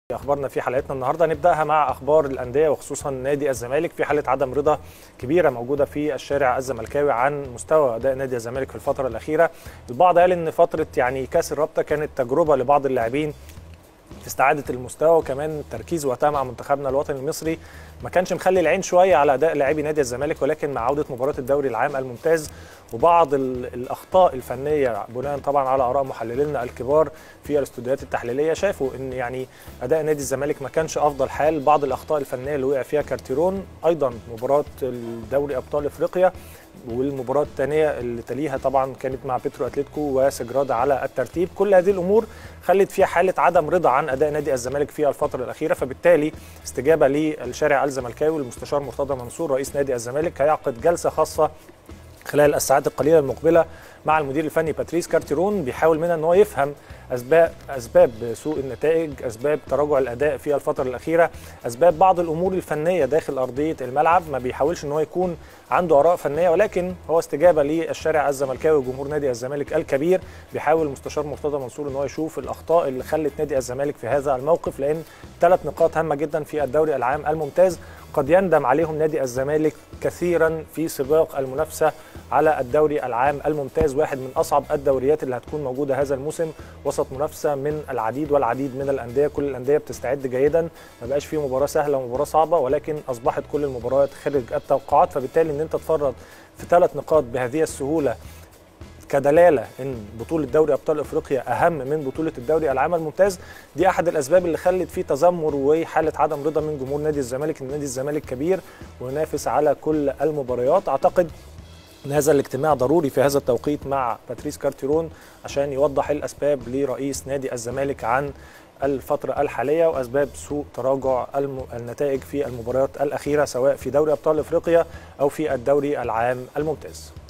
اخبارنا في حلقتنا النهارده نبداها مع اخبار الانديه وخصوصا نادي الزمالك في حاله عدم رضا كبيره موجوده في الشارع الزملكاوي عن مستوى اداء نادي الزمالك في الفتره الاخيره البعض قال ان فتره يعني كاس الرابطه كانت تجربه لبعض اللاعبين في استعاده المستوى وكمان التركيز وقتها مع منتخبنا الوطني المصري ما كانش مخلي العين شويه على اداء لاعبي نادي الزمالك ولكن مع عوده مباراه الدوري العام الممتاز وبعض الاخطاء الفنيه بناء طبعا على اراء محللينا الكبار في الاستوديوهات التحليليه شافوا ان يعني اداء نادي الزمالك ما كانش افضل حال بعض الاخطاء الفنيه اللي وقع فيها كارتيرون ايضا مباراه الدوري ابطال افريقيا والمباراه الثانيه اللي تليها طبعا كانت مع بيترو اتلتيكو وسجرادا على الترتيب كل هذه الامور خلت فيها حاله عدم رضا عن اداء نادي الزمالك في الفتره الاخيره فبالتالي استجابه للشارع الزملكاوي المستشار مرتضى منصور رئيس نادي الزمالك هيعقد جلسه خاصه خلال الساعات القليله المقبله مع المدير الفني باتريس كارتيرون بيحاول منها ان هو يفهم اسباب اسباب سوء النتائج اسباب تراجع الاداء في الفتره الاخيره اسباب بعض الامور الفنيه داخل ارضيه الملعب ما بيحاولش ان هو يكون عنده اراء فنيه ولكن هو استجابه للشارع الزملكاوي وجمهور نادي الزمالك الكبير بيحاول المستشار مرتضى منصور ان هو يشوف الاخطاء اللي خلت نادي الزمالك في هذا الموقف لان ثلاث نقاط هامه جدا في الدوري العام الممتاز قد يندم عليهم نادي الزمالك كثيرا في سباق المنافسه على الدوري العام الممتاز واحد من اصعب الدوريات اللي هتكون موجوده هذا الموسم وسط منافسه من العديد والعديد من الانديه كل الانديه بتستعد جيدا ما بقاش فيه مباراه سهله ومباراه صعبه ولكن اصبحت كل المباريات خارج التوقعات فبالتالي ان انت تفرط في ثلاث نقاط بهذه السهوله كدلاله ان بطوله دوري ابطال افريقيا اهم من بطوله الدوري العام الممتاز دي احد الاسباب اللي خلت في تذمر وحاله عدم رضا من جمهور نادي الزمالك ان نادي الزمالك كبير وينافس على كل المباريات اعتقد ان هذا الاجتماع ضروري في هذا التوقيت مع باتريس كارتيرون عشان يوضح الاسباب لرئيس نادي الزمالك عن الفترة الحالية وأسباب سوء تراجع النتائج في المباريات الأخيرة سواء في دوري أبطال أفريقيا أو في الدوري العام الممتاز